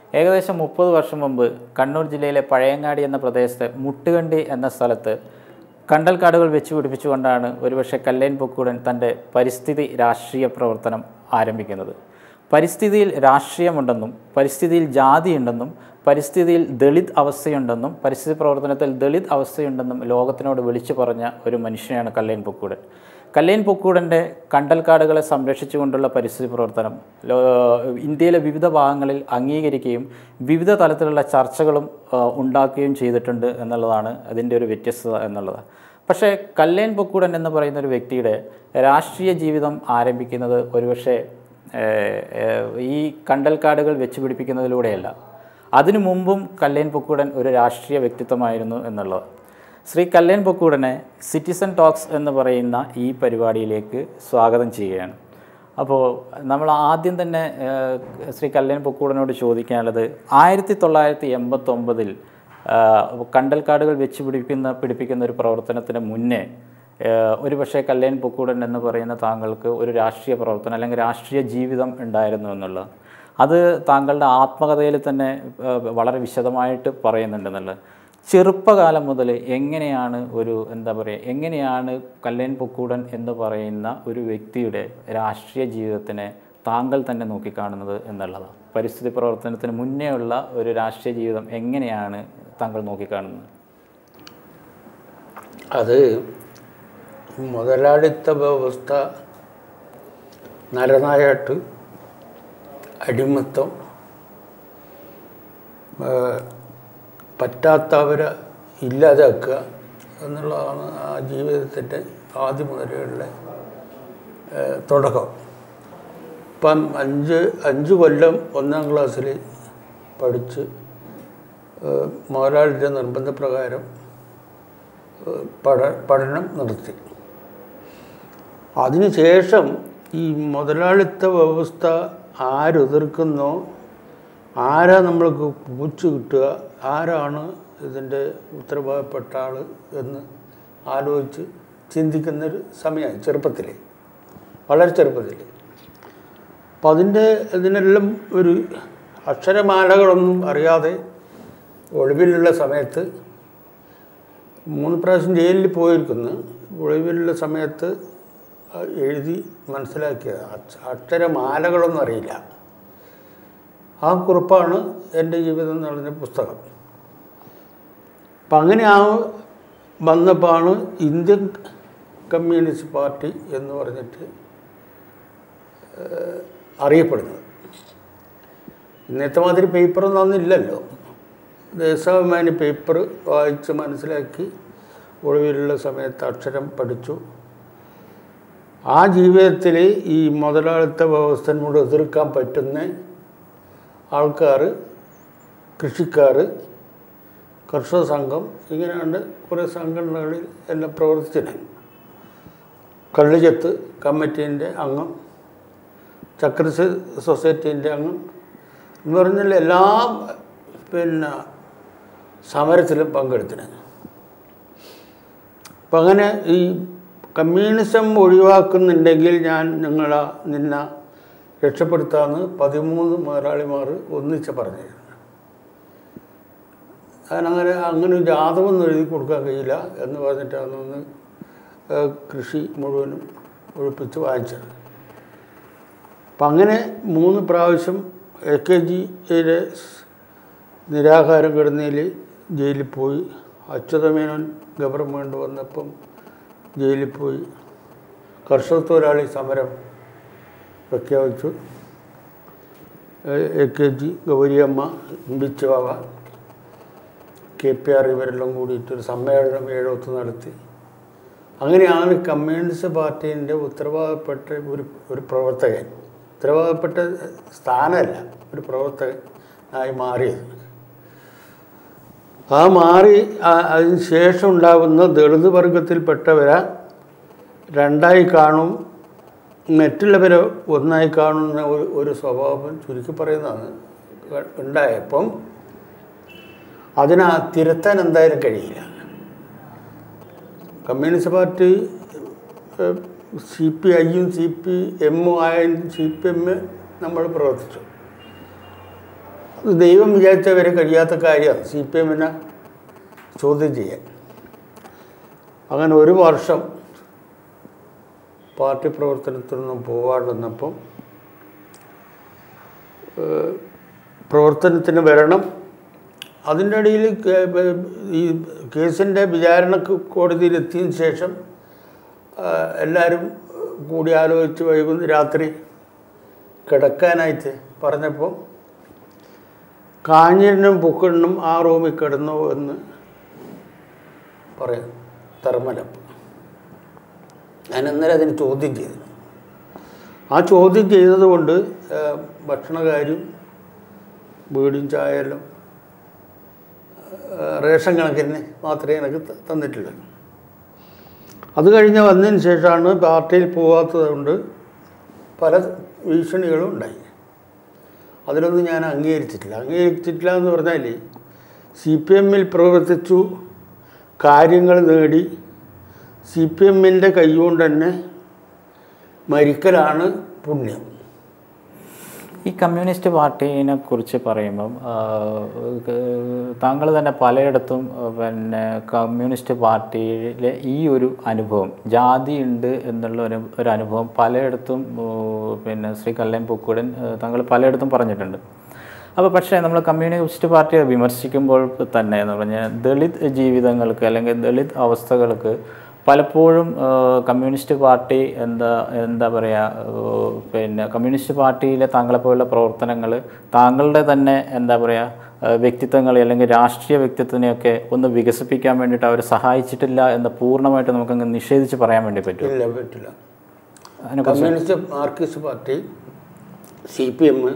ഏകദേശം മുപ്പത് വർഷം മുമ്പ് കണ്ണൂർ ജില്ലയിലെ പഴയങ്ങാടി എന്ന പ്രദേശത്തെ മുട്ടുകണ്ടി എന്ന സ്ഥലത്ത് കണ്ടൽക്കാടുകൾ വെച്ച് പിടിപ്പിച്ചുകൊണ്ടാണ് ഒരുപക്ഷെ കല്ലേൻ പൊക്കൂടൻ തൻ്റെ പരിസ്ഥിതി രാഷ്ട്രീയ പ്രവർത്തനം ആരംഭിക്കുന്നത് പരിസ്ഥിതിയിൽ രാഷ്ട്രീയമുണ്ടെന്നും പരിസ്ഥിതിയിൽ ജാതിയുണ്ടെന്നും പരിസ്ഥിതിയിൽ ദളിത് അവസ്ഥയുണ്ടെന്നും പരിസ്ഥിതി പ്രവർത്തനത്തിൽ ദളിത് അവസ്ഥയുണ്ടെന്നും ലോകത്തിനോട് വിളിച്ചു പറഞ്ഞ ഒരു മനുഷ്യനാണ് കല്ലേൻ പൊക്കൂടൻ കല്ലേൻ പൊക്കൂടൻ്റെ കണ്ടൽക്കാടുകളെ സംരക്ഷിച്ചുകൊണ്ടുള്ള പരിസ്ഥിതി പ്രവർത്തനം ലോ ഇന്ത്യയിലെ വിവിധ ഭാഗങ്ങളിൽ അംഗീകരിക്കുകയും വിവിധ തലത്തിലുള്ള ചർച്ചകളും ആ, ഉണ്ടാക്കുകയും ചെയ്തിട്ടുണ്ട് എന്നുള്ളതാണ് അതിൻ്റെ ഒരു വ്യത്യസ്തത എന്നുള്ളത് പക്ഷേ കല്ലേൻ പൊക്കൂടൻ എന്ന് പറയുന്ന ഒരു വ്യക്തിയുടെ രാഷ്ട്രീയ ജീവിതം ആരംഭിക്കുന്നത് ഒരുപക്ഷെ ഏഹ്, ഏഹ്, ഈ കണ്ടൽക്കാടുകൾ വെച്ച് പിടിപ്പിക്കുന്നതിലൂടെയല്ല അതിനു മുമ്പും കല്ലേൻ പൊക്കൂടൻ ഒരു രാഷ്ട്രീയ വ്യക്തിത്വമായിരുന്നു എന്നുള്ളത് ശ്രീ കല്ലേൻ പൊക്കൂടനെ സിറ്റിസൺ ടോക്സ് എന്ന് പറയുന്ന ഈ പരിപാടിയിലേക്ക് സ്വാഗതം ചെയ്യുകയാണ് അപ്പോൾ നമ്മൾ ആദ്യം തന്നെ ഏഹ്, ശ്രീ കല്ലേൻ പൊക്കൂടനോട് ചോദിക്കാനുള്ളത് ആയിരത്തി തൊള്ളായിരത്തി എൺപത്തൊമ്പതിൽ കണ്ടൽക്കാടുകൾ വെച്ച് പിടിപ്പിക്കുന്ന പിടിപ്പിക്കുന്ന ഒരു പ്രവർത്തനത്തിന് മുന്നേ ഏഹ്, ഒരു പക്ഷേ കല്ലേൻ പൊക്കൂടൻ എന്ന് പറയുന്ന താങ്കൾക്ക് ഒരു രാഷ്ട്രീയ പ്രവർത്തനം അല്ലെങ്കിൽ രാഷ്ട്രീയ ജീവിതം ഉണ്ടായിരുന്നു എന്നുള്ളത് അത് താങ്കളുടെ ആത്മകഥയിൽ തന്നെ ഏഹ്, വളരെ വിശദമായിട്ട് പറയുന്നുണ്ടെന്നുള്ളത് ചെറുപ്പകാലം മുതൽ എങ്ങനെയാണ് ഒരു എന്താ പറയുക എങ്ങനെയാണ് കല്ലേൻ പൊക്കൂടൻ എന്ന് പറയുന്ന ഒരു വ്യക്തിയുടെ രാഷ്ട്രീയ ജീവിതത്തിനെ താങ്കൾ തന്നെ നോക്കിക്കാണുന്നത് എന്നുള്ളതാണ് പരിസ്ഥിതി പ്രവർത്തനത്തിന് മുന്നേ ഉള്ള ഒരു രാഷ്ട്രീയ ജീവിതം എങ്ങനെയാണ് താങ്കൾ നോക്കിക്കാണുന്നത് അത് മുതലാളിത്ത വ്യവസ്ഥ നരനായാട്ട് അടിമത്തം ആ, പറ്റാത്തവരെ ഇല്ലാതാക്കുക എന്നുള്ളതാണ് ആ ജീവിതത്തിൻ്റെ ആദ്യം മുതലുള്ള ആ, തുടക്കം ഇപ്പം അഞ്ച് അഞ്ച് കൊല്ലം ഒന്നാം ക്ലാസ്സിൽ പഠിച്ച് ആ, മുതലാളിയുടെ നിർബന്ധപ്രകാരം പഠ പഠനം നിർത്തി അതിനുശേഷം ഈ മുതലാളിത്ത വ്യവസ്ഥ ആരെതിർക്കുന്നോ ആരാ നമ്മൾക്ക് പൂച്ചു കിട്ടുക ആരാണ് ഇതിൻ്റെ ഉത്തരവാദപ്പെട്ട ആൾ എന്ന് ആലോചിച്ച് ചിന്തിക്കുന്നൊരു സമയമായി ചെറുപ്പത്തിൽ വളരെ ചെറുപ്പത്തിൽ അപ്പം അതിൻ്റെ ഇതിനെല്ലാം ഒരു അക്ഷരമാലകളൊന്നും അറിയാതെ ഒളിവിലുള്ള സമയത്ത് മൂന്ന് പ്രാവശ്യം ജയിലിൽ പോയിരിക്കുന്നു ഒളിവിലുള്ള സമയത്ത് എഴുതി മനസ്സിലാക്കിയത് അക്ഷ- അക്ഷരമാലകളൊന്നും അറിയില്ല ആ കുറിപ്പാണ് എൻ്റെ ജീവിതം എന്ന് പറഞ്ഞ പുസ്തകം അപ്പം അങ്ങനെ ആ വന്നപ്പോഴാണ് ഇന്ത്യൻ കമ്മ്യൂണിസ്റ്റ് പാർട്ടി എന്ന് പറഞ്ഞിട്ട് ഏഹ്, അറിയപ്പെടുന്നത് ഇന്നത്തെ മാതിരി പേപ്പറൊന്നും അന്നില്ലല്ലോ ദേശാഭിമാനി പേപ്പർ വായിച്ച് മനസ്സിലാക്കി ഒളിവിലുള്ള സമയത്ത് അക്ഷരം പഠിച്ചു ആ ജീവിതത്തിൽ ഈ മുതലാളിത്ത വ്യവസ്ഥനോട് എതിർക്കാൻ പറ്റുന്ന ആൾക്കാർ കൃഷിക്കാർ കർഷക സംഘം ഇങ്ങനെയാണ് കുറേ സംഘടനകളിൽ എല്ലാം പ്രവർത്തിച്ചിട്ടുണ്ട് കള്ളിച്ചത്ത് കമ്മിറ്റീൻ്റെ അംഗം ചക്ര സൊസൈറ്റീൻ്റെ അംഗം എന്ന് പറഞ്ഞാൽ എല്ലാ പിന്നെ സമരത്തിലും പങ്കെടുത്തിരുന്നു അപ്പം അങ്ങനെ ഈ കമ്മ്യൂണിസം ഒഴിവാക്കുന്നുണ്ടെങ്കിൽ ഞാൻ നിങ്ങളെ നിന്നെ രക്ഷപ്പെടുത്താമെന്ന് പതിമൂന്ന് മുതലാളിമാർ ഒന്നിച്ച് പറഞ്ഞിരുന്നു അതിനങ്ങനെ അങ്ങനെ ഒരു ജാതകമൊന്നും എഴുതി കൊടുക്കാൻ കഴിയില്ല എന്ന് പറഞ്ഞിട്ടാണ് ഒന്ന് ഏഹ്, കൃഷി മുഴുവനും ഒഴിപ്പിച്ച് വാങ്ങിച്ചത് അപ്പം അങ്ങനെ മൂന്ന് പ്രാവശ്യം എ കെ ജിയിലെ നിരാഹാരം കിടന്നതിൽ ജയിലിൽ പോയി അച്യുതമേനോൻ ഗവൺമെൻറ് വന്നപ്പം ജയിലിൽ പോയി കർഷക തൊഴിലാളി സമരം പ്രഖ്യാപിച്ചു A K G Gouriamma Imbichibava K P R ഇവരെല്ലാം കൂടിയിട്ടൊരു സമ്മേളനം ഏഴോത്ത് നടത്തി അങ്ങനെയാണ് കമ്മ്യൂണിസ്റ്റ് പാർട്ടീൻ്റെ ഉത്തരവാദപ്പെട്ട ഒരു ഒരു പ്രവർത്തകൻ ഉത്തരവാദപ്പെട്ട സ്ഥാനമല്ല ഒരു പ്രവർത്തകൻ ആയി മാറിയത് ആ മാറി ആ- അതിന് ശേഷം ഉണ്ടാകുന്ന ദളിത് വർഗത്തിൽപ്പെട്ടവരെ രണ്ടായി കാണും മറ്റുള്ളവരെ ഒന്നായി കാണുന്ന ഒരു ഒരു സ്വഭാവം ചുരുക്കി പറയുന്നതാണ് ഉണ്ടായപ്പം അതിനെ തിരുത്താൻ എന്തായാലും കഴിയില്ല കമ്മ്യൂണിസ്റ്റ് പാർട്ടി സി പി ഐയും സി പി എമ്മും ആയ സി പി എം നമ്മൾ പ്രവർത്തിച്ചു ഇത് ദൈവം വിചാരിച്ചവരെ കഴിയാത്ത കാര്യമാണ് സി പി എമ്മിനെ ചോദ്യം ചെയ്യാൻ അങ്ങനെ ഒരു വർഷം പാർട്ടി പ്രവർത്തനത്തിൽ നിന്നും പോകാണ്ടിരുന്നപ്പം ഏഹ്, പ്രവർത്തനത്തിന് വരണം അതിൻ്റെ ഇടയിൽ കേ- ബ- ഈ കേസിൻ്റെ വിചാരണ കോടതിയിൽ എത്തിയതിന് ശേഷം ആ, എല്ലാവരും കൂടി ആലോചിച്ച് വൈകുന്ന രാത്രി കിടക്കാനായിട്ട് പറഞ്ഞപ്പോൾ കാഞ്ഞിരനും പുക്കണ്ണും ആ റൂമിൽ കിടന്നു എന്ന് പറയാം തെർമലപ്പ് ഞാൻ ഇന്നലെ അതിന് ചോദ്യം ചെയ്തു ആ ചോദ്യം ചെയ്തതുകൊണ്ട് ആ, ഭക്ഷണകാര്യം വീടും ചായയെല്ലാം ആ, റേഷൻ കണക്കിന് മാത്രമേ എനിക്ക് ത- തന്നിട്ടുള്ളൂ അത് കഴിഞ്ഞ് വന്നതിന് ശേഷമാണ് പാർട്ടിയിൽ പോകാത്തത് കൊണ്ട് പല ഭീഷണികളും ഉണ്ടായി അതിലൊന്നും ഞാൻ അംഗീകരിച്ചിട്ടില്ല അംഗീകരിച്ചിട്ടില്ല എന്ന് പറഞ്ഞാൽ സി പി എമ്മിൽ പ്രവർത്തിച്ചു കാര്യങ്ങൾ നേടി സി പി എമ്മിൻ്റെ കൈകൊണ്ട് തന്നെ മരിക്കലാണ് പുണ്യം ഈ കമ്മ്യൂണിസ്റ്റ് പാർട്ടീനെ കുറിച്ച് പറയുമ്പം താങ്കൾ തന്നെ പലയിടത്തും ആ, പിന്നെ കമ്മ്യൂണിസ്റ്റ് പാർട്ടിയിലെ ഈ ഒരു അനുഭവം ജാതി ഉണ്ട് എന്നുള്ള ഒരു ഒരു അനുഭവം പലയിടത്തും ഓ, പിന്നെ ശ്രീ കല്ലൻ പൊക്കുടൻ താങ്കൾ പലയിടത്തും പറഞ്ഞിട്ടുണ്ട് അപ്പോൾ പക്ഷേ നമ്മൾ കമ്മ്യൂണിസ്റ്റ് പാർട്ടിയെ വിമർശിക്കുമ്പോൾ തന്നെ എന്ന് പറഞ്ഞാൽ ദളിത് ജീവിതങ്ങൾക്ക് അല്ലെങ്കിൽ ദളിത് അവസ്ഥകൾക്ക് പലപ്പോഴും ആ, കമ്മ്യൂണിസ്റ്റ് പാർട്ടി എന്താ എന്താ പറയുക പിന്നെ കമ്മ്യൂണിസ്റ്റ് പാർട്ടിയിലെ താങ്കളെപ്പോലുള്ള പ്രവർത്തനങ്ങൾ താങ്കളുടെ തന്നെ എന്താ പറയുക ആ, വ്യക്തിത്വങ്ങളെ അല്ലെങ്കിൽ രാഷ്ട്രീയ വ്യക്തിത്വത്തിനെയൊക്കെ ഒന്ന് വികസിപ്പിക്കാൻ വേണ്ടിയിട്ട് അവർ സഹായിച്ചിട്ടില്ല എന്ന് പൂർണ്ണമായിട്ട് നമുക്കങ്ങ് നിഷേധിച്ച് പറയാൻ വേണ്ടി പറ്റും ഇല്ല പറ്റില്ല അതിനെക്കുറിച്ച് communist marxist party C P M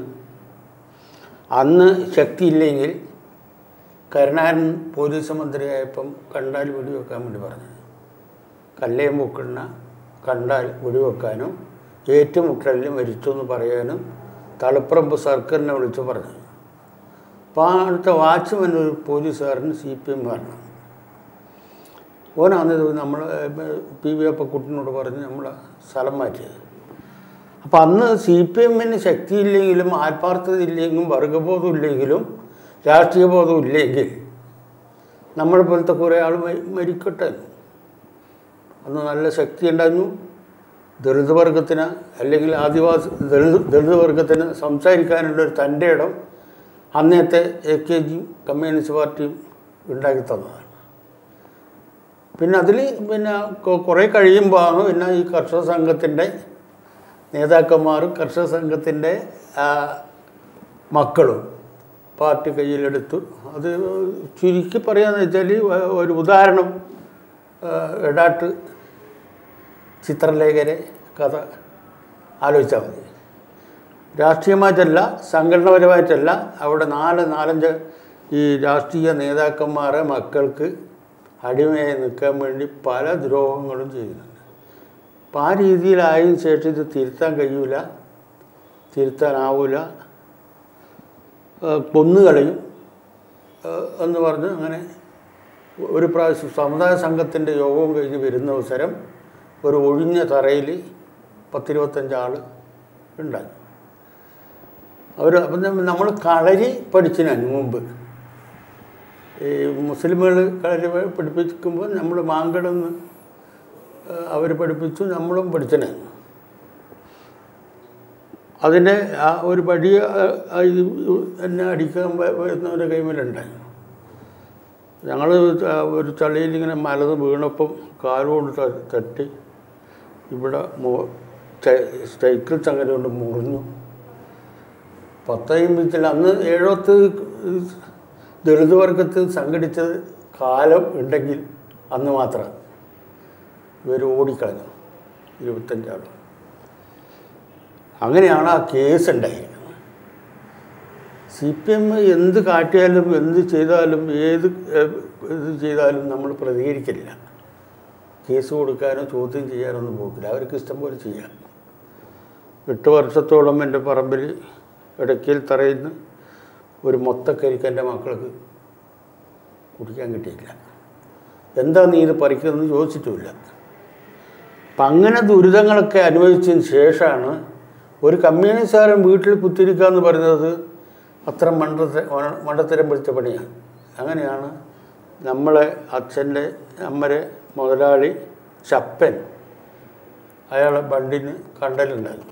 അന്ന് ശക്തിയില്ലെങ്കിൽ കരുണാകരൻ പോലീസ് മന്ത്രിയായപ്പം കണ്ടാൽ വെടിവെക്കാൻ വേണ്ടി പറഞ്ഞു കല്ലയം പൊക്കുന്ന കണ്ടാൽ വെടിവെക്കാനും ഏറ്റുമുട്ടലിൽ മരിച്ചു എന്ന് പറയാനും തളിപ്പറമ്പ് സർക്കാരിനെ വിളിച്ച് പറഞ്ഞു അപ്പോൾ ആ അടുത്ത വാച്ച്മാൻ ഒരു പോലീസുകാരൻ സി പി എം കാരണം ഓനാണ് ഇത് നമ്മൾ പി വി അപ്പക്കുട്ടിനോട് പറഞ്ഞ് നമ്മളെ സ്ഥലം മാറ്റിയത് അപ്പം അന്ന് സി പി എമ്മിന് ശക്തിയില്ലെങ്കിലും ആത്മാർത്ഥത ഇല്ലെങ്കിലും വർഗബോധം ഇല്ലെങ്കിലും രാഷ്ട്രീയ ബോധം ഇല്ലെങ്കിൽ നമ്മളെ പോലത്തെ കുറേ ആൾ മരി- മരിക്കട്ടെ അന്ന് നല്ല ശക്തി ഉണ്ടായിരുന്നു ദളിത് വർഗത്തിന് അല്ലെങ്കിൽ ആദിവാസി ദളിത് ദളിത് വർഗത്തിന് സംസാരിക്കാനുള്ള ഒരു തൻ്റെ ഇടം അന്നത്തെ എ കെ ജിയും കമ്മ്യൂണിസ്റ്റ് പാർട്ടിയും ഉണ്ടാക്കി തന്നതാണ് പിന്നെ അതിൽ പിന്നെ കൊ- കുറേ കഴിയുമ്പോഴാണ് പിന്നെ ഈ കർഷക സംഘത്തിൻ്റെ നേതാക്കന്മാരും കർഷക സംഘത്തിൻ്റെ ആ, മക്കളും പാർട്ടി കയ്യിലെടുത്തു അത് ചുരുക്കി പറയാന്ന് വെച്ചാൽ ഒരു ഉദാഹരണം ആ, എടാട്ട് ചിത്രലേഖരെ കഥ ആലോചിച്ചാൽ മതി രാഷ്ട്രീയമായിട്ടല്ല സംഘടനാപരമായിട്ടല്ല അവിടെ നാല് നാലഞ്ച് ഈ രാഷ്ട്രീയ നേതാക്കന്മാരെ മക്കൾക്ക് അടിമയായി നിൽക്കാൻ വേണ്ടി പല ദ്രോഹങ്ങളും ചെയ്യുന്നുണ്ട് അപ്പം ആ രീതിയിലായതിനു ശേഷം ഇത് തിരുത്താൻ കഴിയൂല തിരുത്താനാവൂല ഏഹ് കൊന്നുകളയും ഏഹ് എന്ന് പറഞ്ഞ് അങ്ങനെ ഒരു പ്രാവശ്യം സമുദായ സംഘത്തിൻ്റെ യോഗവും കഴിഞ്ഞ് വരുന്ന അവസരം ഒരു ഒഴിഞ്ഞ തറയിൽ പത്തിരുപത്തഞ്ചാൾ ഉണ്ടായി അവർ അപ്പം നമ്മൾ കളരി പഠിച്ചതിന് മുമ്പ് ഈ മുസ്ലിമുകൾ കളരി പഠിപ്പിക്കുമ്പോൾ നമ്മൾ മാങ്കടെന്ന് അവർ പഠിപ്പിച്ചു നമ്മളും പഠിച്ചനെ അതിൻ്റെ ആ ഒരു പടി ആ, ആ, ഇത് എന്നെ അടിക്കാൻ വ- വരുന്നവരുടെ കൈമേലുണ്ടായി ഞങ്ങൾ ഒരു ചളിയിൽ ഇങ്ങനെ മലന്ന് വീണപ്പം കാലുകൊണ്ട് ത- തട്ടി ഇവിടെ മോ ചൈ- സൈക്കിൾ ചങ്ങല കൊണ്ട് മുറിഞ്ഞു പത്തയും വീട്ടിൽ അന്ന് ഏഴോത്ത് ദളിത് വർഗത്തിൽ സംഘടിച്ചത് കാലം ഉണ്ടെങ്കിൽ അന്ന് മാത്രം ഇവർ ഓടിക്കളഞ്ഞു ഇരുപത്തഞ്ചാൾ അങ്ങനെയാണ് ആ കേസ് ഉണ്ടായിരിക്കുന്നത് സി പി എം എന്ത് കാട്ടിയാലും എന്ത് ചെയ്താലും ഏത് ഏഹ്, ഇത് ചെയ്താലും നമ്മൾ പ്രതികരിക്കില്ല കേസ് കൊടുക്കാനോ ചോദ്യം ചെയ്യാനൊന്നും പോകില്ല അവർക്ക് ഇഷ്ടം പോലെ ചെയ്യാം എട്ട് വർഷത്തോളം എൻ്റെ പറമ്പിൽ ഇടയ്ക്കൽ തറയുന്ന ഒരു മൊത്തക്കരിക്ക് എൻ്റെ മക്കൾക്ക് കുടിക്കാൻ കിട്ടിയില്ല എന്താ നീ ഇത് പറിക്കുന്നതെന്ന് ചോദിച്ചിട്ടുമില്ല അപ്പം അങ്ങനെ ദുരിതങ്ങളൊക്കെ അനുഭവിച്ചതിന് ശേഷമാണ് ഒരു കമ്മ്യൂണിസ്റ്റുകാരൻ വീട്ടിൽ കുത്തിരിക്കുക എന്ന് പറയുന്നത് അത്ര മണ്ടത്തെ മണ്ടത്തരം പിടിച്ച പണിയാണ് അങ്ങനെയാണ് നമ്മളെ അച്ഛൻ്റെ അമ്മരെ മുതലാളി ചപ്പൻ അയാളെ ബണ്ടിന് കണ്ടലുണ്ടായിരുന്നു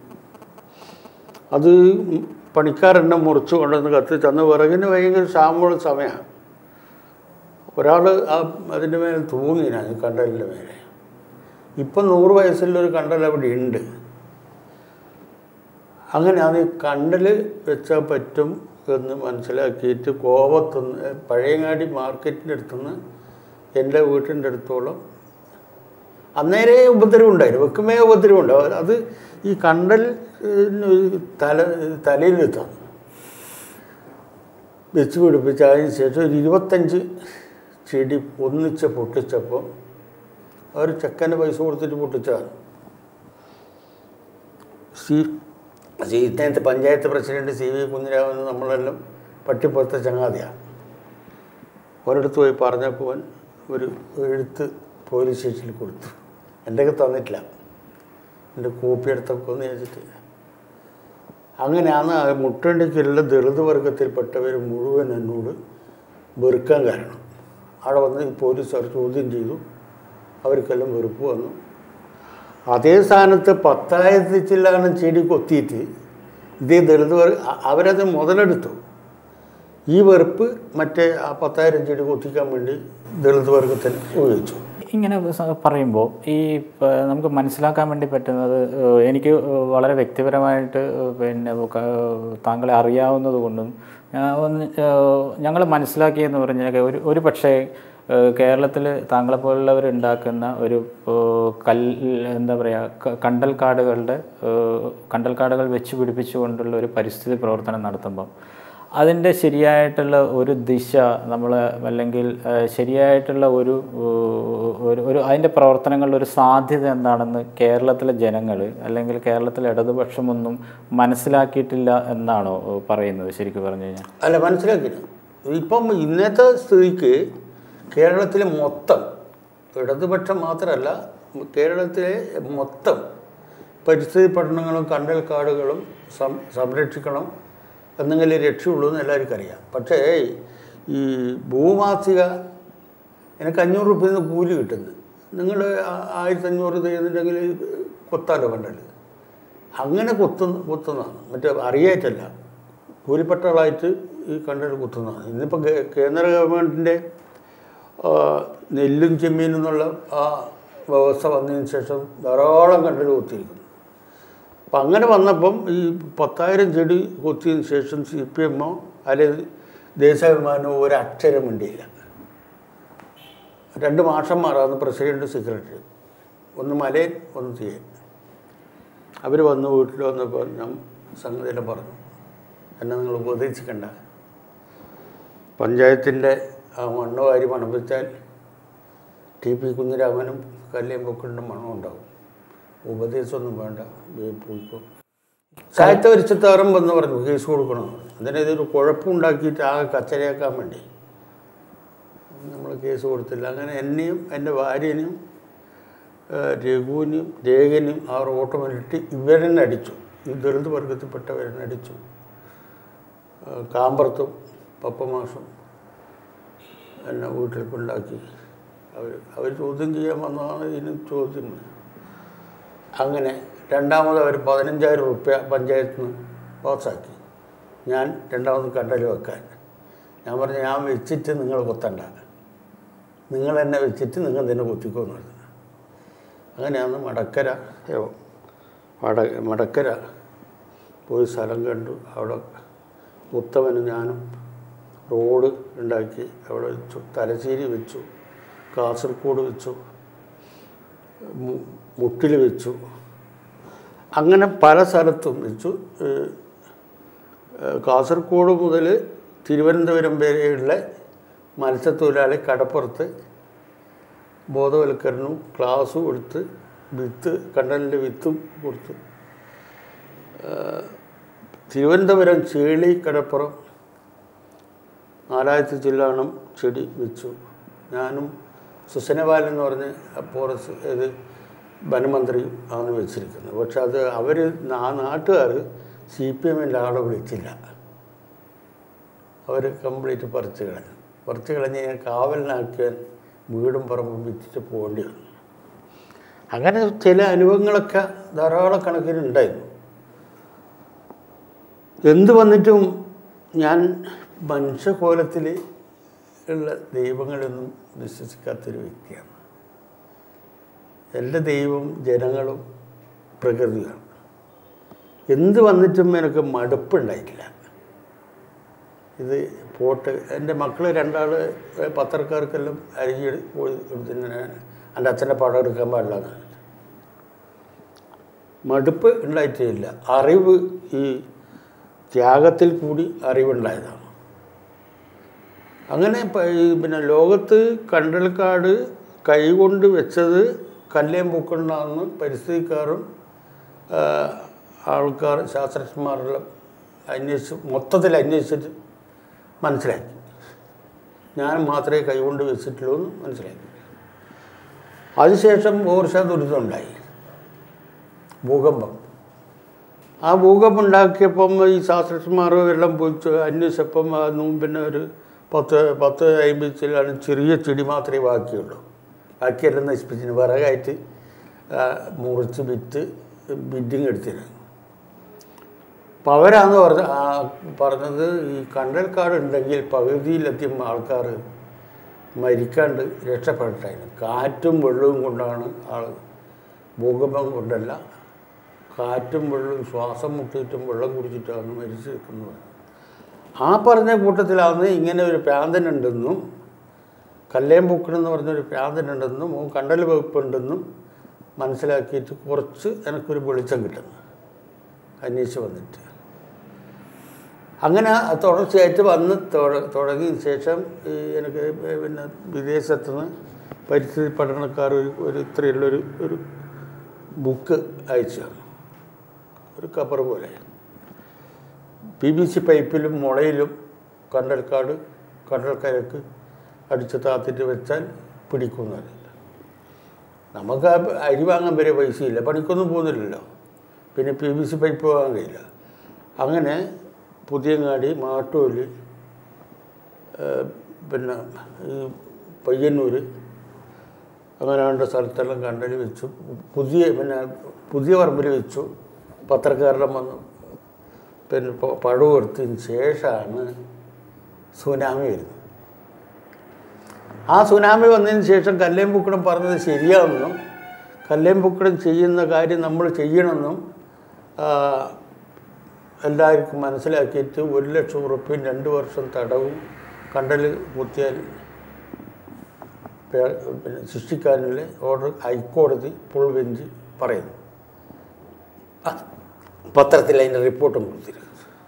അത് പണിക്കാരെന്നെ മുറിച്ച് കൊണ്ടുവന്ന് കത്തിച്ച് അന്ന് വിറകിന് ഭയങ്കര ക്ഷാമമുള്ള സമയമാണ് ഒരാൾ ആ അതിൻ്റെ മേലെ തൂങ്ങിനാണ് കണ്ടലിൻ്റെ മേലെ ഇപ്പം നൂറ് വയസ്സുള്ളൊരു കണ്ടൽ അവിടെ ഉണ്ട് അങ്ങനെ അത് കണ്ടൽ വെച്ചാൽ പറ്റും എന്ന് മനസ്സിലാക്കിയിട്ട് കോവത്തുനിന്ന് പഴയങ്ങാടി മാർക്കറ്റിൻ്റെ അടുത്തുനിന്ന് എൻ്റെ വീട്ടിൻ്റെ അടുത്തോളം അന്നേരേ ഉപദ്രവം ഉണ്ടായിരുന്നു വെക്കുമേ ഉപദ്രവം ഉണ്ടാവും അത് ഈ കണ്ടൽ ഏഹ്, തല തലയിലെത്താണ് വെച്ച് പിടിപ്പിച്ച് അതിന് ശേഷം ഒരു ഇരുപത്തഞ്ച് ചെടി ഒന്നിച്ച് പൊട്ടിച്ചപ്പോൾ അവർ ചെക്കൻ്റെ പൈസ കൊടുത്തിട്ട് പൊട്ടിച്ചതാണ് സി സി ഇന്നത്തെ panchayat president C V Kunhiraman നമ്മളെല്ലാം പട്ടിപ്പുറത്തെ ചങ്ങാതിയാണ് ഒരിടത്ത് പോയി പറഞ്ഞപ്പോൾ അവൻ ഒരു എഴുത്ത് പോലീസ് സ്റ്റേഷനിൽ കൊടുത്തു എൻ്റെ ഒക്കെ തന്നിട്ടില്ല എൻ്റെ കോപ്പി എടുത്തൊക്കെ ഒന്ന് ചോദിച്ചിട്ട് അങ്ങനെയാണ് ആ മുട്ടണ്ടിക്കുള്ള ദളിത് വർഗത്തിൽപ്പെട്ടവർ മുഴുവൻ എന്നോട് വെറുക്കാൻ കാരണം അവിടെ വന്ന് ഈ പോലീസുകാർ ചോദ്യം ചെയ്തു അവർക്കെല്ലാം വെറുപ്പ് വന്നു അതേ സ്ഥാനത്ത് പത്തായിരത്തി ചില്ലാനം ചെടി കൊത്തിയിട്ട് ഇതേ ദളിത് വർഗ അ- അവരത് മുതലെടുത്തു ഈ വെറുപ്പ് മറ്റേ ആ പത്തായിരം ചെടി കൊത്തിക്കാൻ വേണ്ടി ദളിത് വർഗത്തിന് ഉപയോഗിച്ചു ഇങ്ങനെ സ- പറയുമ്പോൾ ഈ പ- നമുക്ക് മനസ്സിലാക്കാൻ വേണ്ടി പറ്റുന്നത് ഏഹ്, എനിക്ക് വളരെ വ്യക്തിപരമായിട്ട് ഏഹ്, പിന്നെ ക- താങ്കളെ അറിയാവുന്നത് കൊണ്ടും ഞങ്ങൾ മനസ്സിലാക്കിയെന്ന് പറഞ്ഞാൽ ഒരു ഒരു പക്ഷേ കേരളത്തിൽ താങ്കളെപ്പോലുള്ളവർ ഉണ്ടാക്കുന്ന ഒരു ഏഹ്, കൽ എന്താ പറയുക കണ്ടൽക്കാടുകളുടെ ഏഹ്, കണ്ടൽക്കാടുകൾ വെച്ച് പിടിപ്പിച്ചുകൊണ്ടുള്ള ഒരു പരിസ്ഥിതി പ്രവർത്തനം നടത്തുമ്പം അതിൻ്റെ ശരിയായിട്ടുള്ള ഒരു ദിശ നമ്മൾ അല്ലെങ്കിൽ ഏഹ്, ശരിയായിട്ടുള്ള ഒരു ഏഹ്, ഒരു ഒരു അതിൻ്റെ പ്രവർത്തനങ്ങളുടെ ഒരു സാധ്യത എന്താണെന്ന് കേരളത്തിലെ ജനങ്ങൾ അല്ലെങ്കിൽ കേരളത്തിലെ ഇടതുപക്ഷമൊന്നും മനസ്സിലാക്കിയിട്ടില്ല എന്നാണോ ഏഹ്, പറയുന്നത് ശരിക്കും പറഞ്ഞു കഴിഞ്ഞാൽ അല്ല മനസ്സിലാക്കില്ല ഇപ്പം ഇന്നത്തെ സ്ഥിതിക്ക് കേരളത്തിലെ മൊത്തം ഇടതുപക്ഷം മാത്രമല്ല കേരളത്തിലെ മൊത്തം പരിസ്ഥിതി പഠനങ്ങളും കണ്ടൽ കാടുകളും സം സംരക്ഷിക്കണം എന്നെങ്കിലേ രക്ഷയുള്ളൂ എന്ന് എല്ലാവർക്കും അറിയാം പക്ഷേ ഈ ഭൂമാസിക എനിക്ക് അഞ്ഞൂറ് റുപ്യ കൂലി കിട്ടുന്നു നിങ്ങൾ ആയിരത്തഞ്ഞൂറ് ചെയ്യുന്നുണ്ടെങ്കിൽ കൊത്താലോ കണ്ടല് അങ്ങനെ കൊത്തുന്ന കൊത്തുന്നതാണ് മറ്റേ അറിയായിട്ടല്ല കൂലിപ്പട്ടകളായിട്ട് ഈ കണ്ടൽ കുത്തുന്നതാണ് ഇന്നിപ്പോൾ കേ- കേന്ദ്ര ഗവൺമെൻറ്റിൻ്റെ നെല്ലും ചെമ്മീനും എന്നുള്ള ആ വ്യവസ്ഥ വന്നതിന് ശേഷം ധാരാളം കണ്ടൽ കുത്തിയിരിക്കുന്നു അപ്പം അങ്ങനെ വന്നപ്പം ഈ പത്തായിരം ചെടി കൊത്തിയതിന് ശേഷം സി പി എമ്മോ അല്ലെങ്കിൽ ദേശാഭിമാനമോ ഒരക്ഷരം വേണ്ടിയില്ല രണ്ട് മാഷന്മാരാണ് പ്രസിഡന്റ് സെക്രട്ടറി ഒന്ന് മലയൻ ഒന്ന് തീയൻ അവർ വന്ന് വീട്ടിൽ വന്നപ്പോൾ ഞാൻ സംഗതിയെല്ലാം പറഞ്ഞു എന്നെ നിങ്ങൾ ഉപദേശിക്കണ്ട പഞ്ചായത്തിൻ്റെ ആ മണ്ണ് വാരി മണപ്പിച്ചാൽ ടി പി കുഞ്ഞിരാമനും കല്ലേം പൊക്കലിൻ്റെ മണം ഉണ്ടാവും ഉപദേശമൊന്നും വേണ്ട വേ പോയിക്കോ സാഹിത്യ പരിശുദ്ധാരം വന്ന് പറഞ്ഞു കേസ് കൊടുക്കണം അതിന് ഇതൊരു കുഴപ്പമുണ്ടാക്കിയിട്ട് ആകെ കച്ചരയാക്കാൻ വേണ്ടി നമ്മൾ കേസ് കൊടുത്തില്ല അങ്ങനെ എന്നെയും എൻ്റെ ഭാര്യനെയും ഏഹ്, രഘുവിനെയും രേഖനെയും ആ ഓട്ടോമിലിട്ട് ഇവരെന്നെ അടിച്ചു ഈ ദളിത് വർഗത്തിൽപ്പെട്ടവരെന്നെ അടിച്ചു ഏഹ്, കാമ്പർത്തും പപ്പമാഷും എന്നെ വീട്ടിൽ കൊണ്ടാക്കി അവർ അവർ ചോദ്യം ചെയ്യാൻ വന്നതാണ് ഇതിന് ചോദ്യം അങ്ങനെ രണ്ടാമത് അവർ പതിനഞ്ചായിരം റുപ്യ പഞ്ചായത്തിൽ നിന്ന് പാസ്സാക്കി ഞാൻ രണ്ടാമത് കണ്ടൽ വെക്കാൻ ഞാൻ പറഞ്ഞു ഞാൻ വെച്ചിട്ട് നിങ്ങൾ കൊത്തണ്ട നിങ്ങൾ എന്നെ വെച്ചിട്ട് നിങ്ങൾ തന്നെ കൊത്തിക്കോന്ന് പറഞ്ഞു അങ്ങനെയാണ് മടക്കര ഏ, വട മടക്കര പോയി സ്ഥലം കണ്ടു അവിടെ ഉത്തമനും ഞാനും റോഡ് ഉണ്ടാക്കി അവിടെ വെച്ചു തലശ്ശേരി വെച്ചു കാസർഗോഡ് വെച്ചു മു- മുട്ടിൽ വെച്ചു അങ്ങനെ പല സ്ഥലത്തും വെച്ചു ഏഹ്, ഏഹ്, കാസർഗോഡ് മുതൽ തിരുവനന്തപുരം വരെയുള്ള മത്സ്യത്തൊഴിലാളി കടപ്പുറത്ത് ബോധവൽക്കരണവും ക്ലാസ്സും കൊടുത്ത് വിത്ത് കണ്ടലിൻ്റെ വിത്തും കൊടുത്തു ഏഹ്, തിരുവനന്തപുരം ചേളി കടപ്പുറം നാലായിരത്തി ചില്ലാണം ചെടി വെച്ചു ഞാനും സുസനപാൽ എന്ന് പറഞ്ഞ് ഫോറസ്റ്റ് ഇത് വനമന്ത്രിയും ആണ് വെച്ചിരിക്കുന്നത് പക്ഷെ അത് അവർ ആ നാട്ടുകാർ സി പി എമ്മിൻ്റെ ആളെ വിളിച്ചില്ല അവർ കംപ്ലീറ്റ് പറിച്ച് കളഞ്ഞു പറിച്ച് കളഞ്ഞ് ഞാൻ കാവലിനാക്കിയാൻ വീടും പറമ്പും വിറ്റിട്ട് പോകേണ്ടി വന്നു അങ്ങനെ ചില അനുഭവങ്ങളൊക്കെ ധാരാളം കണക്കിന് ഉണ്ടായിരുന്നു എന്ത് വന്നിട്ടും ഞാൻ മനുഷ്യകോലത്തിൽ ഉള്ള ദൈവങ്ങളൊന്നും വിശ്വസിക്കാത്തൊരു വ്യക്തിയാണ് എൻ്റെ ദൈവം ജനങ്ങളും പ്രകൃതിയാണ് എന്ത് വന്നിട്ടും എനിക്ക് മടുപ്പുണ്ടായിട്ടില്ല ഇത് പോട്ട് എൻ്റെ മക്കൾ രണ്ടാൾ പത്രക്കാർക്കെല്ലാം അരിഞ്ഞ് എടുത്തിന് എൻ്റെ അച്ഛൻ്റെ പടം എടുക്കാൻ പാടില്ല എന്നാണ് മടുപ്പ് ഉണ്ടായിട്ടില്ല അറിവ് ഈ ത്യാഗത്തിൽ കൂടി അറിവുണ്ടായതാണ് അങ്ങനെ പ- ഈ പിന്നെ ലോകത്ത് കണ്ടൽക്കാട് കൈകൊണ്ട് വെച്ചത് കല്ലേം പൂക്കണ്ടാന്ന് പരിസ്ഥിതിക്കാരും ആ, ആൾക്കാർ ശാസ്ത്രജ്ഞന്മാരെല്ലാം അന്വേഷിച്ച് മൊത്തത്തിൽ അന്വേഷിച്ചിട്ട് മനസ്സിലാക്കി ഞാൻ മാത്രമേ കൈകൊണ്ട് വെച്ചിട്ടുള്ളൂ എന്ന് മനസ്സിലാക്കി അതിനുശേഷം ഓർഷ ദുരിതം ഉണ്ടായി ഭൂകമ്പം ആ ഭൂകമ്പം ഉണ്ടാക്കിയപ്പം ഈ ശാസ്ത്രജ്ഞന്മാർ എല്ലാം പോയി ചെ- അന്വേഷിച്ചപ്പം അതൊന്നും പിന്നെ ഒരു പത്ത് പത്ത് അമ്പതിലാണ് ചെറിയ ചെടി മാത്രമേ ബാക്കിയുള്ളൂ ബാക്കിയെല്ലാം നശിപ്പിച്ചിന് വിറകായിട്ട് ആ, മുറിച്ച് വിറ്റ് ബിഡിങ് എടുത്തിന് അപ്പം അവരാന്ന് പറഞ്ഞ ആ പറഞ്ഞത് ഈ കണ്ടൽക്കാട് ഉണ്ടെങ്കിൽ പകുതിയിലെത്തിയ ആൾക്കാർ മരിക്കാണ്ട് രക്ഷപ്പെട്ടായിരുന്നു കാറ്റും വെള്ളവും കൊണ്ടാണ് ആൾ ഭൂകമ്പം കൊണ്ടല്ല കാറ്റും വെള്ളവും ശ്വാസം മുട്ടിയിട്ടും വെള്ളം കുടിച്ചിട്ടാണ് മരിച്ചു നിൽക്കുന്നത് ആ പറഞ്ഞ കൂട്ടത്തിലാണ് ഇങ്ങനെ ഒരു പ്രാന്തനുണ്ടെന്നും കല്ലേം പൂക്കണെന്ന് പറഞ്ഞൊരു പ്രാന്തനുണ്ടെന്നും ഓൻ കണ്ടൽ വകുപ്പുണ്ടെന്നും മനസ്സിലാക്കിയിട്ട് കുറച്ച് എനിക്കൊരു വെളിച്ചം കിട്ടുന്നു അന്വേഷിച്ച് വന്നിട്ട് അങ്ങനെ തുടർച്ചയായിട്ട് വന്ന് തുട- തുടങ്ങിയ ശേഷം ഈ എനിക്ക് പിന്നെ വിദേശത്തു നിന്ന് പരിസ്ഥിതി പഠനക്കാർ ഒരു ഒരു ഇത്രയുള്ളൊരു ഒരു ബുക്ക് അയച്ചു തന്നു ഒരു കവർ പോലെ പി ബി സി പൈപ്പിലും മുളയിലും കണ്ടൽക്കാട് കണ്ടൽക്കരക്ക് അടിച്ച് താത്തിട്ട് വെച്ചാൽ പിടിക്കുന്നത് നമുക്ക് ആ അരി വാങ്ങാൻ വരെ പൈസയില്ല പണിക്കൊന്നും പോകുന്നില്ലല്ലോ പിന്നെ പി വി സി പൈപ്പ് വാങ്ങാൻ കഴിയില്ല അങ്ങനെ പുതിയങ്ങാടി മാട്ടൂര് ഏഹ്, പിന്നെ ഈ പയ്യന്നൂർ അങ്ങനെ രണ്ട് സ്ഥലത്തെല്ലാം കണ്ടൽ വെച്ചു പുതിയ പിന്നെ പുതിയ പറമ്പിൽ വെച്ചു പത്രക്കാരെല്ലാം വന്നു പിന്നെ പ- പഴം എടുത്തതിന് ശേഷമാണ് സുനാമി വരുന്നത് ആ സുനാമി വന്നതിന് ശേഷം കല്ലേം പൂക്കടം പറഞ്ഞത് ശരിയാണെന്നും കല്ലേം പൂക്കടം ചെയ്യുന്ന കാര്യം നമ്മൾ ചെയ്യണമെന്നും ആ, എല്ലാവർക്കും മനസ്സിലാക്കിയിട്ട് ഒരു ലക്ഷം ഉറുപ്പ്യം രണ്ട് വർഷം തടവും കണ്ടൽ കുത്തിയാൽ പേ- പിന്നെ ശിക്ഷിക്കാനുള്ള ഓർഡർ ഹൈക്കോടതി ഫുൾ ബെഞ്ച് പറയുന്നു ആ, പത്രത്തിൽ അതിൻ്റെ റിപ്പോർട്ടും കൊടുത്തിരിക്കുന്നു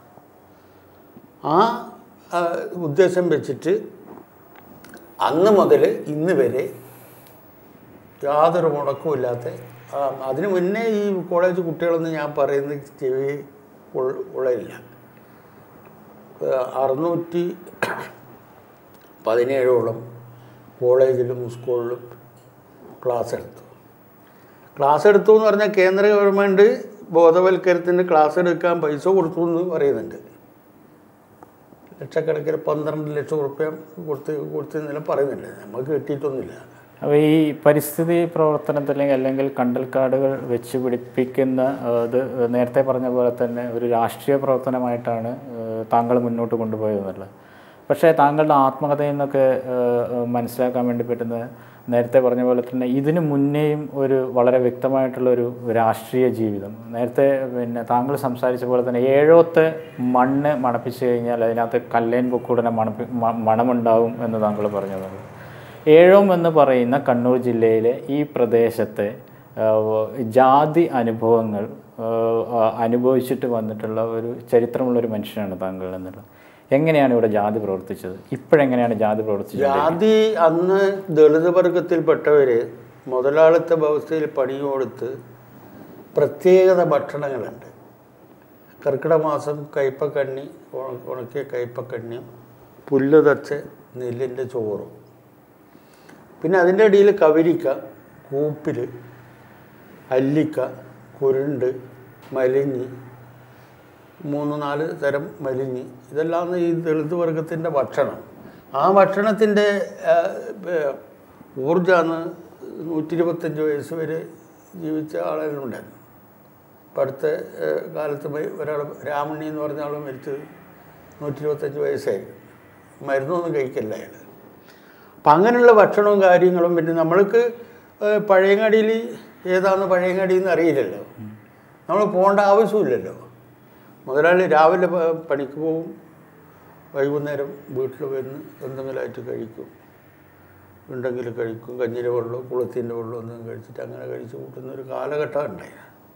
ആ ആ, ഉദ്ദേശം വെച്ചിട്ട് അന്ന് മുതൽ ഇന്ന് വരെ യാതൊരു മുടക്കമില്ലാത്ത ആ, അതിന് മുന്നേ ഈ കോളേജ് കുട്ടികളൊന്നും ഞാൻ പറയുന്നത് ചെവി ഉൾ- ഉളയില്ല ആ, അറുന്നൂറ്റി പതിനേഴോളം കോളേജിലും സ്കൂളിലും ക്ലാസ് എടുത്തു ക്ലാസ് എടുത്തു എന്ന് പറഞ്ഞാൽ കേന്ദ്ര ഗവൺമെൻറ് ബോധവൽക്കരണത്തിന് ക്ലാസ് എടുക്കാൻ പൈസ കൊടുത്തു എന്ന് പറയുന്നുണ്ട് ലക്ഷക്കണക്കിന് പന്ത്രണ്ട് ലക്ഷം ഉറുപ്പ്യ കൊടുത്ത് കൊടുത്തെന്നെല്ലാം പറയുന്നുണ്ട് നമുക്ക് കിട്ടിയിട്ടൊന്നുമില്ല അപ്പോൾ ഈ പരിസ്ഥിതി പ്രവർത്തനത്തിൽ അല്ലെങ്കിൽ കണ്ടൽക്കാടുകൾ വെച്ച് പിടിപ്പിക്കുന്ന ആ, ഇത് നേരത്തെ പറഞ്ഞ പോലെ തന്നെ ഒരു രാഷ്ട്രീയ പ്രവർത്തനമായിട്ടാണ് ആ, താങ്കൾ മുന്നോട്ട് കൊണ്ടുപോയതെന്നുള്ളത് പക്ഷേ താങ്കളുടെ ആത്മകഥയിൽ നിന്നൊക്കെ ആ, ആ, മനസ്സിലാക്കാൻ വേണ്ടി പറ്റുന്നത് നേരത്തെ പറഞ്ഞ പോലെ തന്നെ ഇതിനു മുന്നേയും ഒരു വളരെ വ്യക്തമായിട്ടുള്ള ഒരു രാഷ്ട്രീയ ജീവിതം നേരത്തെ പിന്നെ താങ്കൾ സംസാരിച്ച പോലെ തന്നെ ഏഴോത്ത് മണ്ണ് മണപ്പിച്ച് കഴിഞ്ഞാൽ അതിനകത്ത് കല്ലേൻ പൊക്കൂടനെ മണപ്പി മ- മണമുണ്ടാവും എന്ന് താങ്കൾ പറഞ്ഞതാണ് ഏഴോം എന്ന് പറയുന്ന കണ്ണൂർ ജില്ലയിലെ ഈ പ്രദേശത്തെ ആ, ജാതി അനുഭവങ്ങൾ ആ, ആ, അനുഭവിച്ചിട്ട് വന്നിട്ടുള്ള ഒരു ചരിത്രമുള്ള ഒരു മനുഷ്യനാണ് താങ്കൾ എന്നുള്ളത് എങ്ങനെയാണ് ഇവിടെ ജാതി പ്രവർത്തിച്ചത് ഇപ്പോഴെങ്ങനെയാണ് ജാതി പ്രവർത്തിച്ചത് ജാതി അന്ന് ദളിത് വർഗത്തിൽപ്പെട്ടവർ മുതലാളിത്ത വ്യവസ്ഥയിൽ പണി കൊടുത്ത് പ്രത്യേകത ഭക്ഷണങ്ങളുണ്ട് കർക്കിടക മാസം കയ്പക്കണ്ണി ഉണ- ഉണക്കിയ കയ്പക്കണ്ണിയും പുല്ല് തച്ച് നെല്ലിൻ്റെ ചോറും പിന്നെ അതിൻ്റെ ഇടയിൽ കവരിക്ക കൂപ്പിൽ അല്ലിക്ക കുരുണ്ട് മലിഞ്ഞി മൂന്ന് നാല് തരം മലിഞ്ഞ് ഇതെല്ലാം ഈ ദളിത് വർഗത്തിൻ്റെ ഭക്ഷണം ആ ഭക്ഷണത്തിൻ്റെ ഊർജ്ജമാണ് നൂറ്റി ഇരുപത്തഞ്ച് വയസ്സ് വരെ ജീവിച്ച ആളുകളുണ്ടായിരുന്നു ഇപ്പം അടുത്ത ഏഹ്, കാലത്ത് മ- ഒരാൾ രാമണി എന്ന് പറഞ്ഞ ആൾ മരിച്ചത് നൂറ്റി ഇരുപത്തഞ്ച് വയസ്സായി മരുന്നൊന്നും കഴിക്കില്ല അയാൾ അപ്പം അങ്ങനെയുള്ള ഭക്ഷണവും കാര്യങ്ങളും പിന്നെ നമ്മൾക്ക് ഏഹ്, പഴയങ്ങാടിയിൽ ഏതാണെന്ന് പഴയങ്ങാടി എന്ന് അറിയില്ലല്ലോ നമ്മൾ പോകേണ്ട ആവശ്യമില്ലല്ലോ മുതലാളി രാവിലെ പ- പണിക്ക് പോവും വൈകുന്നേരം വീട്ടിൽ വന്ന് എന്തെങ്കിലുമായിട്ട് കഴിക്കും ഉണ്ടെങ്കിൽ കഴിക്കും കഞ്ഞിൻ്റെ വെള്ളം കുളത്തിൻ്റെ വെള്ളം എന്തെങ്കിലും കഴിച്ചിട്ട് അങ്ങനെ കഴിച്ച് കൂട്ടുന്ന ഒരു കാലഘട്ടം ഉണ്ടായി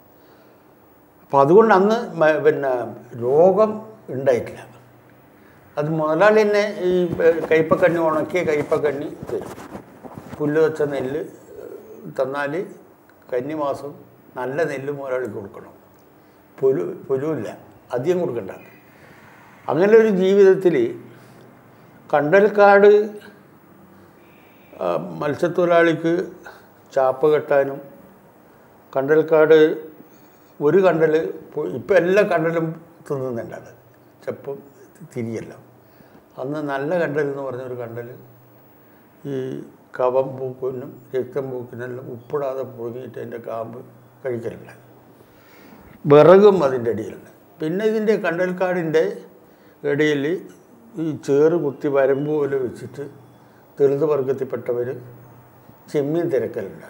അപ്പം അതുകൊണ്ട് അന്ന് മ- പിന്നെ രോഗം ഉണ്ടായിട്ടില്ല അത് മുതലാളി തന്നെ ഈ ഏഹ്, കയ്പക്കണ്ണി ഉണക്കിയ കയ്പക്കണ്ണി തരും പുല്ല് വെച്ച നെല്ല് തന്നാൽ കന്നിമാസം നല്ല നെല്ല് മുതലാളിക്ക് കൊടുക്കണം പുലു പുലുവില്ല അധികം കൊടുക്കണ്ട അങ്ങനെ ഒരു ജീവിതത്തിൽ കണ്ടൽക്കാട് ആ, മത്സ്യത്തൊഴിലാളിക്ക് ചാപ്പ കെട്ടാനും കണ്ടൽക്കാട് ഒരു കണ്ടൽ ഇപ്പം എല്ലാ കണ്ടലും തിന്നുന്നുണ്ട് അത് ചെപ്പം തിരിയല്ല അന്ന് നല്ല കണ്ടൽ എന്ന് പറഞ്ഞൊരു കണ്ടൽ ഈ കവം പൂക്കിനും രക്തം പൂക്കിനെല്ലാം ഉപ്പിടാതെ പുഴുങ്ങിയിട്ട് അതിൻ്റെ കാമ്പ് കഴിക്കലുണ്ട് വിറകും അതിൻ്റെ അടിയിലുണ്ട് പിന്നെ ഇതിൻ്റെ കണ്ടൽക്കാടിൻ്റെ ഇടയിൽ ഈ ചേറ് കുത്തി വരമ്പ് പോലെ വെച്ചിട്ട് ദളിത് വർഗത്തിൽപ്പെട്ടവർ ചെമ്മീൻ തിരക്കലുണ്ട്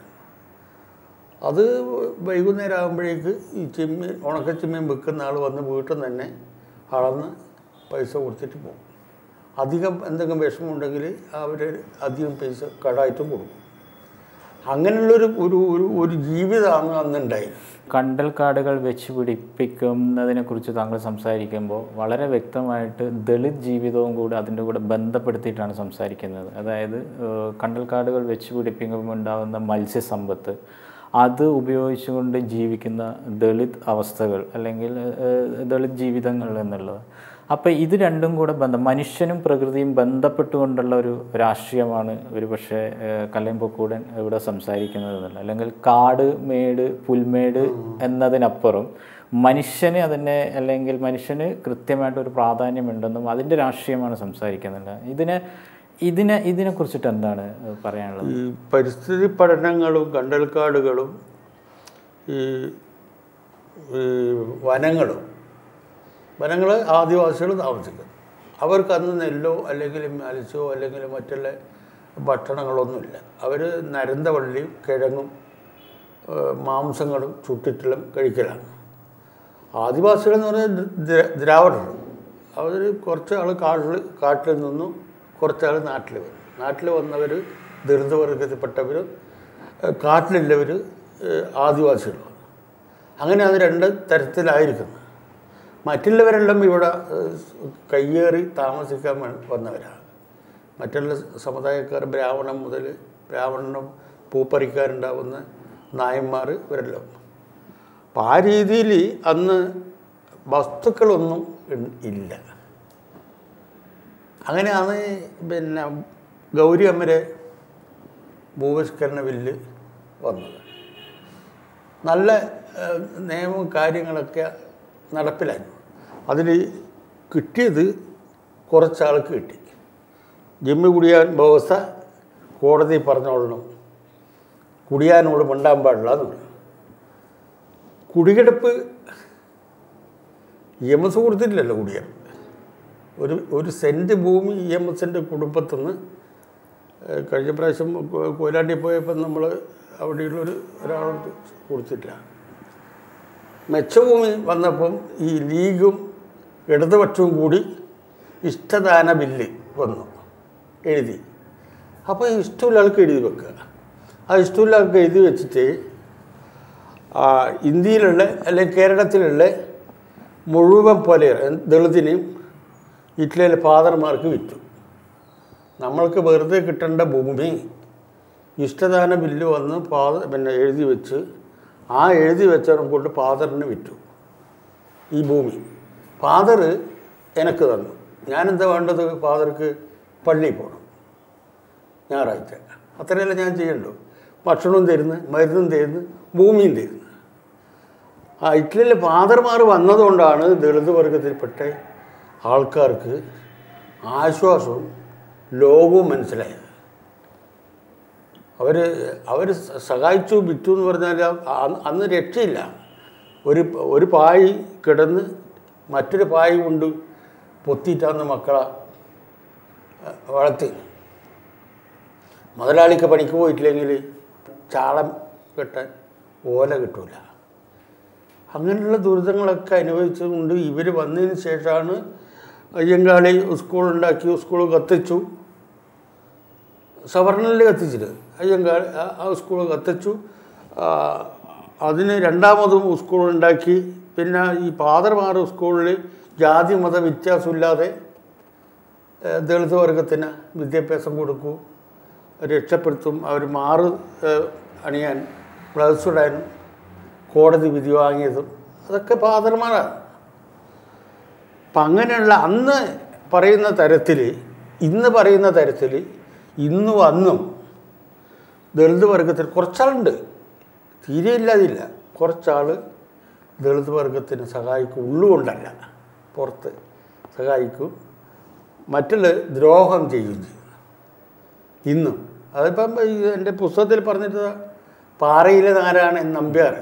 അത് വൈകുന്നേരം ആകുമ്പോഴേക്ക് ഈ ചെമ്മീൻ ഉണക്ക ചെമ്മീൻ വിൽക്കുന്ന ആൾ വന്ന് വീട്ടിൽ നിന്ന് തന്നെ അളന്ന് പൈസ കൊടുത്തിട്ട് പോകും അധികം എന്തെങ്കിലും വിഷമമുണ്ടെങ്കിൽ അവർ അധികം പൈസ കടായിട്ടും കൊടുക്കും അങ്ങനെയുള്ളൊരു ഒരു ഒരു ഒരു ജീവിതമാണ് അന്നുണ്ടായത് കണ്ടൽക്കാടുകൾ വെച്ച് പിടിപ്പിക്കുന്നതിനെ കുറിച്ച് താങ്കൾ സംസാരിക്കുമ്പോൾ വളരെ വ്യക്തമായിട്ട് ദളിത് ജീവിതവും കൂടെ അതിൻ്റെ കൂടെ ബന്ധപ്പെടുത്തിയിട്ടാണ് സംസാരിക്കുന്നത് അതായത് ഏഹ്, കണ്ടൽക്കാടുകൾ വെച്ച് പിടിപ്പിക്കുമ്പോൾ ഉണ്ടാകുന്ന മത്സ്യസമ്പത്ത് അത് ഉപയോഗിച്ചുകൊണ്ട് ജീവിക്കുന്ന ദളിത് അവസ്ഥകൾ അല്ലെങ്കിൽ ഏഹ്, ദളിത് ജീവിതങ്ങൾ എന്നുള്ളത് അപ്പോൾ ഇത് രണ്ടും കൂടെ ബന്ധം മനുഷ്യനും പ്രകൃതിയും ബന്ധപ്പെട്ടുകൊണ്ടുള്ള ഒരു രാഷ്ട്രീയമാണ് ഒരു പക്ഷേ കല്ലമ്പക്കൂടൻ ഇവിടെ സംസാരിക്കുന്നത് എന്നല്ല അല്ലെങ്കിൽ കാട് മേട് പുൽമേട് എന്നതിനപ്പുറം മനുഷ്യന് അതിനെ അല്ലെങ്കിൽ മനുഷ്യന് കൃത്യമായിട്ട് ഒരു പ്രാധാന്യമുണ്ടെന്നും അതിൻ്റെ രാഷ്ട്രീയമാണ് സംസാരിക്കുന്നുണ്ട് ഇതിനെ ഇതിനെ ഇതിനെ കുറിച്ചിട്ട് എന്താണ് പറയാനുള്ളത് ഈ പരിസ്ഥിതി പഠനങ്ങളും കണ്ടൽക്കാടുകളും ഈ ഈ വനങ്ങളും വനങ്ങൾ ആദിവാസികൾ താമസിക്കുന്നു അവർക്ക് അന്ന് നെല്ലോ അല്ലെങ്കിൽ മത്സ്യമോ അല്ലെങ്കിൽ മറ്റുള്ള ഭക്ഷണങ്ങളൊന്നുമില്ല അവർ നരന്തവള്ളിയും കിഴങ്ങും ഏഹ്, മാംസങ്ങളും ചുട്ടിട്ടുള്ള കഴിക്കലാണ് ആദിവാസികൾ എന്ന് പറഞ്ഞാൽ ദ്ര- ദ്രാവിഡർ അവർ കുറച്ച് ആൾ കാട്ടിൽ കാട്ടിൽ നിന്നും കുറച്ച് ആൾ നാട്ടിൽ വന്നു നാട്ടിൽ വന്നവർ ദളിതവർഗത്തിൽപ്പെട്ടവർ കാട്ടിലുള്ളവർ ആദിവാസികൾ അങ്ങനെ അത് രണ്ട് തരത്തിലായിരിക്കുന്നു മറ്റുള്ളവരെല്ലാം ഇവിടെ ഏഹ്, കയ്യേറി താമസിക്കാൻ വ- വന്നവരാണ് മറ്റുള്ള സമുദായക്കാർ ബ്രാഹ്മണൻ മുതൽ ബ്രാഹ്മണനും പൂപ്പറിക്കാരുണ്ടാവുന്ന നായന്മാർ ഇവരെല്ലാം അപ്പം ആ രീതിയിൽ അന്ന് വസ്തുക്കളൊന്നും ഇ- ഇല്ല അങ്ങനെയാണ് പിന്നെ ഗൗരി അമ്മരെ ഭൂപരിഷ്കരണ ബില്ല് വന്നത് നല്ല ഏഹ്, നിയമവും കാര്യങ്ങളൊക്കെ നടപ്പിലായി അതിൽ കിട്ടിയത് കുറച്ചാൾക്ക് കിട്ടി ജിമ്മി കുടിയാൻ വ്യവസ്ഥ കോടതി പറഞ്ഞോളണം കുടിയാനോട് മിണ്ടാൻ പാടില്ല എന്ന് പറഞ്ഞു കുടികിടപ്പ് ഇ എം എസ് കൊടുത്തിട്ടില്ലല്ലോ കുടിയാൻ ഒരു ഒരു സെൻറ്റ് ഭൂമി ഇ എം എസിൻ്റെ കുടുംബത്തിൽ നിന്ന് ഏഹ്, കഴിഞ്ഞ പ്രാവശ്യം കൊ- കൊയിലാണ്ടി പോയപ്പോൾ നമ്മൾ അവിടെയുള്ളൊരു ഒരാളോട് കൊടുത്തിട്ടില്ല മെച്ചഭൂമി വന്നപ്പം ഈ ലീഗും ഇടതുപക്ഷവും കൂടി ഇഷ്ടദാന ബില്ല് വന്നു എഴുതി അപ്പോൾ ഇഷ്ടമുള്ള ആൾക്ക് എഴുതി വെക്കുക ആ ഇഷ്ടമുള്ള ആൾക്ക് എഴുതി വെച്ചിട്ട് ആ, ഇന്ത്യയിലുള്ള അല്ലെങ്കിൽ കേരളത്തിലുള്ള മുഴുവൻ പോലെ ദളിതിനെയും ഇറ്റലിയിലെ ഫാദർമാർക്ക് വിറ്റു നമ്മൾക്ക് വെറുതെ കിട്ടേണ്ട ഭൂമി ഇഷ്ടദാന ബില്ല് വന്ന് ഫാദർ പിന്നെ എഴുതി വെച്ച് ആ എഴുതി വെച്ചവരെ കൊണ്ട് ഫാദറിന് വിറ്റു ഈ ഭൂമി ഫാദർ എനിക്ക് തന്നു ഞാനെന്താ വേണ്ടത് ഫാദർക്ക് പള്ളിയിൽ പോകണം ഞായറാഴ്ച അത്രയല്ലേ ഞാൻ ചെയ്യണ്ടു ഭക്ഷണവും തരുന്നു മരുന്നും തരുന്നു ഭൂമിയും തരുന്നു ആ ഇറ്റലിയിലെ ഫാദർമാർ വന്നതുകൊണ്ടാണ് ദളിത് വർഗത്തിൽപ്പെട്ട ആൾക്കാർക്ക് ആശ്വാസവും ലോകവും മനസ്സിലായത് അവർ അവർ സഹായിച്ചു വിറ്റു എന്ന് പറഞ്ഞാൽ അ- അന്ന് രക്ഷയില്ല ഒരു ഒരു പായ് കിടന്ന് മറ്റൊരു പായ് കൊണ്ട് പൊത്തിയിട്ടാന്ന് മക്കളെ അഹ്, വളർത്തി മുതലാളിക്ക് പണിക്ക് പോയിട്ടില്ലെങ്കിൽ ചാളം കെട്ടാൻ ഓല കിട്ടൂല അങ്ങനെയുള്ള ദുരിതങ്ങളൊക്കെ അനുഭവിച്ചുകൊണ്ട് ഇവർ വന്നതിന് ശേഷമാണ് അയ്യങ്കാളി സ്കൂൾ ഉണ്ടാക്കി സ്കൂൾ കത്തിച്ചു സവർണനിൽ കത്തിച്ചിട്ട് അയ്യങ്കാളി ആ- ആ സ്കൂൾ കത്തിച്ചു ആ, അതിന് രണ്ടാമതും സ്കൂൾ ഉണ്ടാക്കി പിന്നെ ഈ പാതർമാർ സ്കൂളിൽ ജാതി മത വ്യത്യാസമില്ലാതെ ഏഹ്, ദളിത് വർഗത്തിന് വിദ്യാഭ്യാസം കൊടുക്കൂ രക്ഷപ്പെടുത്തും അവർ മാറ് ഏഹ്, അണിയാൻ ബ്ലൗസ് ഇടാനും കോടതി വിധി വാങ്ങിയതും അതൊക്കെ ഫാദർമാരാണ് അപ്പം അങ്ങനെയുള്ള അന്ന് പറയുന്ന തരത്തിൽ ഇന്ന് പറയുന്ന തരത്തിൽ ഇന്നും അന്നും ദളിത് വർഗത്തിൽ കുറച്ചാളുണ്ട് തീരെ ഇല്ലാതില്ല കുറച്ചാൾ ദളിത് വർഗത്തിന് സഹായിക്കും ഉള്ളുകൊണ്ടല്ല പുറത്ത് സഹായിക്കും മറ്റുള്ള ദ്രോഹം ചെയ്യും ചെയ്യും ഇന്നും അതിപ്പം ഈ എൻ്റെ പുസ്തകത്തിൽ പറഞ്ഞിട്ട് പാറയിലെ നാരായണൻ നമ്പ്യാർ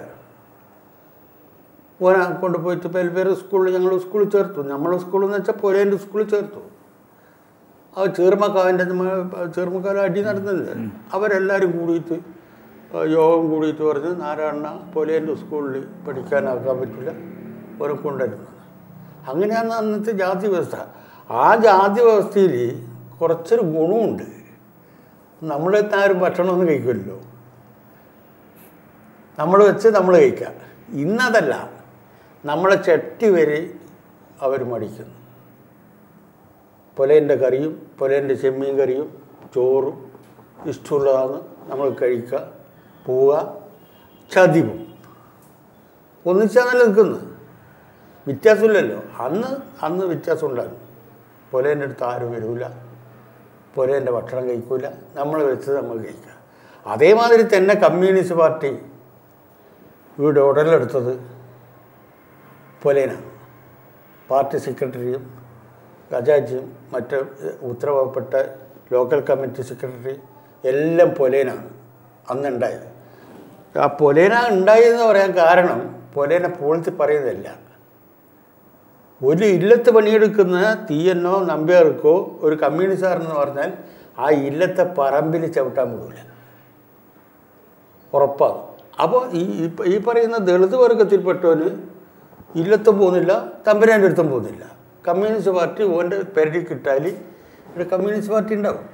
ഓനെ കൊണ്ടുപോയിട്ട് പെൽപേര് സ്കൂളിൽ ഞങ്ങൾ സ്കൂളിൽ ചേർത്തു നമ്മളെ സ്കൂളിൽ എന്ന് വെച്ചാൽ പൊരേൻ്റെ സ്കൂളിൽ ചേർത്തു ആ ചീർമക്കാവിൻ്റെ ചീർമക്കാവ് അടി നടന്നില്ല അവരെല്ലാവരും കൂടിയിട്ട് ആ, യോഗം കൂടിയിട്ട് പറഞ്ഞ് നാരായണ പൊലേൻ്റെ സ്കൂളിൽ പഠിക്കാനാക്കാൻ പറ്റില്ല ഓരെ കൊണ്ടുവരുന്നത് അങ്ങനെയാണ് അന്നത്തെ ജാതി വ്യവസ്ഥ ആ ജാതി വ്യവസ്ഥയിൽ കുറച്ചൊരു ഗുണമുണ്ട് നമ്മളെത്താൻ ആരും ഭക്ഷണമൊന്നും കഴിക്കുമല്ലോ നമ്മൾ വെച്ച് നമ്മൾ കഴിക്കാം ഇന്നതല്ല നമ്മളെ ചട്ടി വരെ അവർ മടിക്കുന്നു പുലേൻ്റെ കറിയും പുലേൻ്റെ ചെമ്മീൻ കറിയും ചോറും ഇഷ്ടമുള്ളതാണ് നമ്മൾ കഴിക്കുക പോവുക ചതിവും ഒന്നിച്ചാൽ നിൽക്കുന്നത് വ്യത്യാസമില്ലല്ലോ അന്ന് അന്ന് വ്യത്യാസം ഉണ്ടാകും പുലേൻ്റെ അടുത്ത് ആരും വരില്ല പുലേൻ്റെ ഭക്ഷണം കഴിക്കൂല നമ്മൾ വെച്ചത് നമ്മൾ കഴിക്കുക അതേമാതിരി തന്നെ കമ്മ്യൂണിസ്റ്റ് പാർട്ടി വീട് ഉടലെടുത്തത് പൊലേനാണ് പാർട്ടി സെക്രട്ടറിയും ഖജാജിയും മറ്റ് ഉത്തരവാദപ്പെട്ട ലോക്കൽ കമ്മിറ്റി സെക്രട്ടറി എല്ലാം പൊലേനാണ് അന്നുണ്ടായത് ആ പൊലേന ഉണ്ടായതെന്ന് പറയാൻ കാരണം പൊലേനെ പൂഴ്ത്തി പറയുന്നതല്ല ഒരു ഇല്ലത്ത് പണിയെടുക്കുന്ന തീയനോ നമ്പ്യാർക്കോ ഒരു കമ്മ്യൂണിസ്റ്റുകാരനെന്ന് പറഞ്ഞാൽ ആ ഇല്ലത്തെ പറമ്പിൽ ചവിട്ടാൻ വിടൂല ഉറപ്പാണ് അപ്പോൾ ഈ ഈ- ഈ പറയുന്ന ദളിത് വർഗത്തിൽപ്പെട്ടവന് ഇല്ലത്തും പോകുന്നില്ല തമ്പുരാൻ്റെ അടുത്തും പോകുന്നില്ല കമ്മ്യൂണിസ്റ്റ് പാർട്ടി ഓൻ്റെ പെരടി കിട്ടാൽ ഇവിടെ കമ്മ്യൂണിസ്റ്റ് പാർട്ടി ഉണ്ടാവും